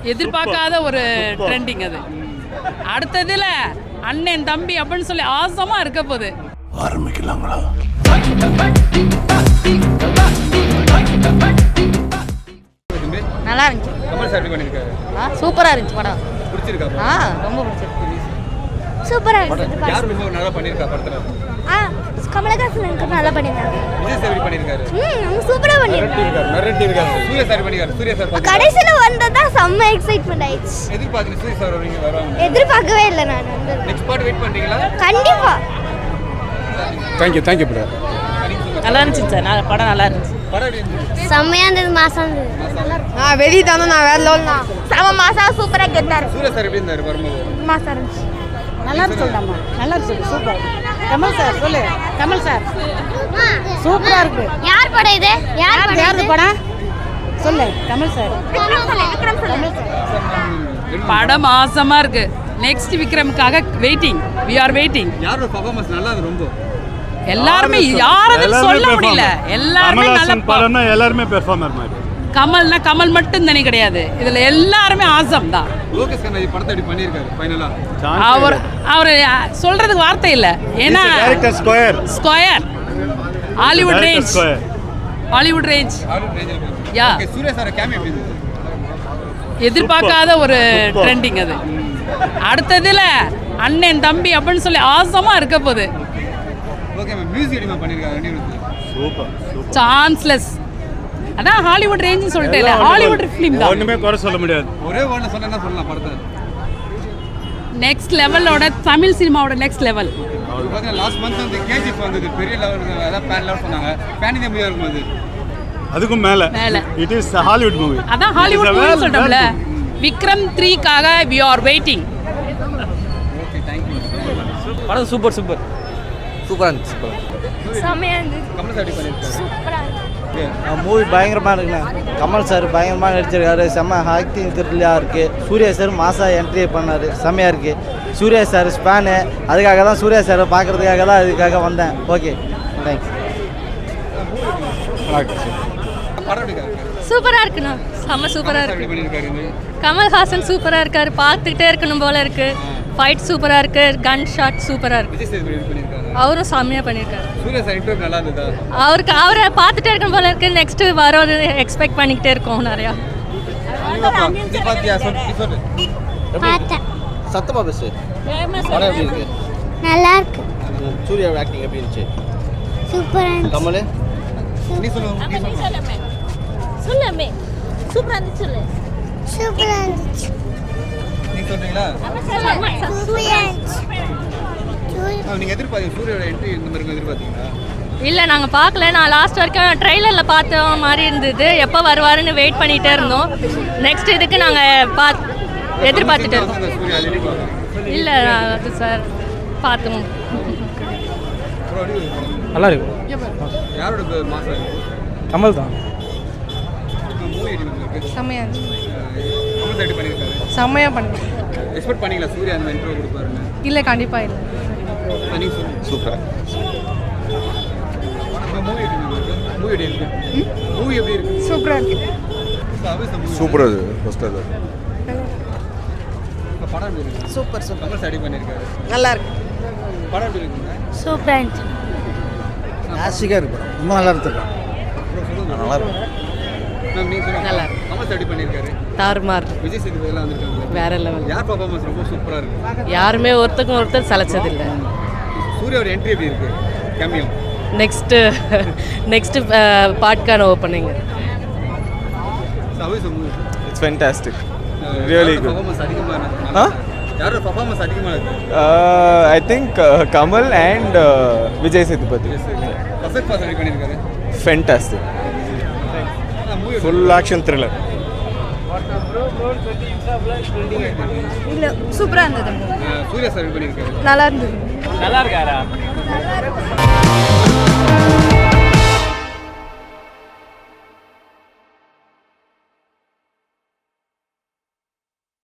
எதிர்பார்க்காத ஒரு ட்ரெண்டிங் அது அடுத்ததுல அண்ணன் தம்பி அப்படின்னு சொல்லி ஆசமா இருக்க போகுது ஆரம்பிக்கலாங்களா நல்லா இருந்துச்சு கமல் சார் எப்படி பண்ணியிருக்காரு ஆ சூப்பராக இருந்துச்சு படம் பிடிச்சிருக்கா ஆ ரொம்ப பிடிச்சிருக்கு சூப்பராக படம் இருந்துச்சு யார் ரொம்ப நல்லா பண்ணியிருக்கா படத்தில் ஆ கமலஹாசன் எனக்கு நல்லா பண்ணியிருந்தாங்க விஜய் சார் எப்படி பண்ணியிருக்காரு ம் அவங்க சூப்பராக பண்ணியிருந்தாங்க மிரட்டி இருக்காரு சூர்யா சார் பண்ணியிருக்காரு சூர்யா சார் பார்த்து கடைசியில் வந்ததா செம்ம எக்ஸைட்மெண்ட் ஆயிடுச்சு எதிர்பார்த்து சூர்யா சார் வருவீங்க வருவாங்க எதிர்பார்க்கவே இல்லை நான் வந்து நெக்ஸ்ட் பார்ட் வெயிட் பண்ணுறீங்களா கண்டிப்பா தேங்க்யூ தேங்க்யூ ப்ரோ நல்லா இருந்துச்சு சார் நல்ல படம் நல்லா இருந்துச்சு படம் எப்படி இருந்துச்சு செம்மையாக இருந்தது மாசம் இருந்தது நான் வெளியே தானே நான் வேற லெவல் தான் செம மாசம் சூப்பராக கெத்தாரு சூர்யா சார் எப்படி இருந்தார் வரும்போது மாசம் இருந்துச்சு நல்லா இருக்கு சொல்லுமா நல்லா இருக்கு சூப்பர் கமல் சார் சொல்லு கமல் சார் சூப்பரா இருக்கு யார் படம் இது யார் படம் யாரு இது? படம் சொல்லு கமல் சார் விக்ரம் சொல்லு, விக்ரம் சொல்லு. படம் ஆசமா இருக்கு நெக்ஸ்ட் விக்ரமுக்காக வெயிட்டிங் வி ஆர் வெயிட்டிங் யாரோட பர்ஃபார்மன்ஸ் நல்லா அது ரொம்ப எல்லாருமே யாரும் சொல்ல முடியல எல்லாருமே நல்ல கமல்ஹாசன் படம்னா எல்லாருமே பெர்ஃபார்மர் மாதிரி கமல்னா கமல் மட்டும் தானே கிடையாது இதுல எல்லாருமே ஆசம் தான் லோகேஷ் கண்ணாஜி படத்தை எப்படி பண்ணியிருக்காரு ஃபைனலாக அவர் அவர் சொல்றதுக்கு வார்த்தை இல்ல ஏன்னா director square square Hollywood range square Hollywood range Hollywood ரேஞ்சில் yeah okay Suriya sir cameo எப்படி இருந்தது எதிர்பார்க்காத ஒரு ட்ரெண்டிங் அது அடுத்ததுல அண்ணன் தம்பி அப்படின்னு சொல்லி ஆசமா இருக்க போகுது ஓகே மேம் மியூசிக் எப்படி மேம் பண்ணியிருக்காரு அனிருத் சூப்பர் சூப்பர் சான்ஸ்லெஸ் அதான் ஹாலிவுட் ரேஞ்ச் சொல்லிட்டேன் ஹாலிவுட் ஃபிலிம் தான் ஒண்ணுமே குறை சொல்ல முடியாது ஒரே வேர்டில் சொன்னா சொல்லலாம் படத்தை நெக்ஸ்ட் லெவலோட தமிழ் சினிமாவோட நெக்ஸ்ட் லெவல் இப்போ பார்த்தீங்கன்னா லாஸ்ட் மந்த் வந்து கேஜிஎஃப் வந்தது பெரிய லெவல் அதான் பேன் லெவல் சொன்னாங்க பேன் இந்தியா மூவியாக இருக்கும் அது அதுக்கும் மேல மேல. இட் இஸ் ஹாலிவுட் மூவி அதான் ஹாலிவுட் மூவி சொல்லிட்டோம்ல விக்ரம் த்ரீக்காக we are waiting okay thank you படம் சூப்பர் சூப்பர் சூப்பராக இருந்துச்சு படம் செம்மையாக இருந்தது கமல் சார் எப்படி பண்ணியிருக்காரு சூப்பராக இருந்தது மூவி பயங்கரமாக இருக்குண்ணே கமல் சார் பயங்கரமாக நடிச்சிருக்காரு செம்ம ஆக்டிங் திருளியாக இருக்குது சூர்யா சார் மாசா என்ட்ரி பண்ணார் செம்மையாக இருக்குது சூர்யா சார் ஸ்பேனு அதுக்காக தான் சூர்யா சாரை பார்க்குறதுக்காக தான் அதுக்காக வந்தேன் ஓகே தேங்க்ஸ் படம் எப்படி இருக்கு சூப்பராக இருக்குண்ணா செம்ம சூப்பராக சார் இருக்கு எப்படி பண்ணியிருக்காரு இந்த கமல்ஹாசன் சூப்பராக இருக்காரு பார்த்துக்கிட்டே இருக்கணும் போல இருக்கு ஃபைட் சூப்பராக இருக்கு கன் ஷாட் சூப்பராக இருக்கு விஜய் சேதுபதி எப்படி பண்ணியிருக்காரு அவரும் செம்மையாக பண்ணியிருக்காரு சூர்யா சார் இன்டர்வியூ நல்லா இருந்ததா அவருக்கு அவரை பார்த்துட்டே இருக்கணும் போல இருக்கு நெக்ஸ்ட் வரோது எக்ஸ்பெக்ட் பண்ணிக்கிட்டே இருக்கோம் நிறையா நீ பார்த்தியா சொல்லு நீ சொல்லு பார்த்தேன் சத்தமாக பேசு படம் எப்படி இருக்கு நல்லா இருக்கு சூர்யா ஆக்டிங் எப்படி இருந்துச்சு சூப்பராக இருந்துச்சு கமல் நீ சொல்லு நீ சொல்லு சொல்லுமே சூப்பராக இருந்துச்சு சொல்லு சூப்பராக இருந்துச்சு நீ சொல்றீங்களா சூப்பராக இருந்துச்சு ஆ, நீங்க எதிர்பார்த்தீங்க சூர்யாவோட என்ட்ரி இந்த மாதிரி இருக்கும் எதிர்பார்த்தீங்களா இல்லை நாங்கள் பார்க்கல நான் லாஸ்ட் வரைக்கும் ட்ரெய்லரில் பார்த்த மாதிரி இருந்தது எப்போ வருவாருன்னு வெயிட் பண்ணிகிட்டே இருந்தோம் நெக்ஸ்ட் இதுக்கு நாங்கள் பாத் எதிர்பார்த்துட்டு இருக்கோம் அந்த சூர்யா அது எதிர்பார்த்தீங்க. இல்லை அது சார் பார்த்தோம் அப்புறம் எப்படி இருக்கு படம்? நல்லா இருக்கு யாரோட ப- மாசா இருக்கு கமல் தான் மூவி எப்படி இருக்கு செம்மையாக இருந்துச்சு கமல் சார் எப்படி பண்ணியிருக்காரு செம்மையாக பண்ணி எக்ஸ்பெக்ட் பண்ணீங்களா சூர்யா அந்த இன்டர்வியூ கொடுப்பாருன்னு இல்லை கண்டிப்பாக இல்லை ஆ, நீங்க சொல்லுங்க சூப்பர் மூவி எப்படி இருக்கு மூவி எப்படி இருக்கு மூவி எப்படி இருக்கு சூப்பராக இருக்கு சூப்பராக இது ஃபஸ்ட் அது இப்ப படம் எப்படி இருக்கு சூப்பர் சூப்பர் கமல் சார் எப்படி பண்ணியிருக்காரு நல்லா இருக்கு படம் எப்படி இருக்குங்க சூப்பராக இருந்துச்சு கிளாசிக்காக இருக்கு ரொம்ப நல்லா இருந்துருக்கு நல்லா இருக்கு மேம் நீங்க சொல்லுங்க நல்லா கமல் சார் எப்படி பண்ணியிருக்காரு தாறுமாறு விஜய் சேதுபதி எல்லாம் வந்திருக்காங்க வேற லெவல் யார் பர்ஃபார்மன்ஸ் ரொம்ப சூப்பரா இருக்கு யாருமே ஒருத்தருக்கும் ஒருத்தர் சலைச்சதில்லை சூர்யாவோட என்ட்ரி எப்படி இருக்கு கேமியோ நெக்ஸ்ட்டு நெக்ஸ்ட்டு பாட்கான ஓப்பனிங் சவி movie it's fantastic Really good. Performance அதிகமா இருக்கு Huh? யாரோட பர்ஃபார்மன்ஸ் அதிகமா இருக்கு I think Kamal and Vijay Sethupathi பசக் பாஸ் எப்படி பண்ணியிருக்காரு fantastic movie full action thriller இல்லை சூப்பராக இருந்தது சூர்யா சார் எப்படி பண்ணியிருக்காரு நல்லா இருந்தது நல்லா இருக்காரா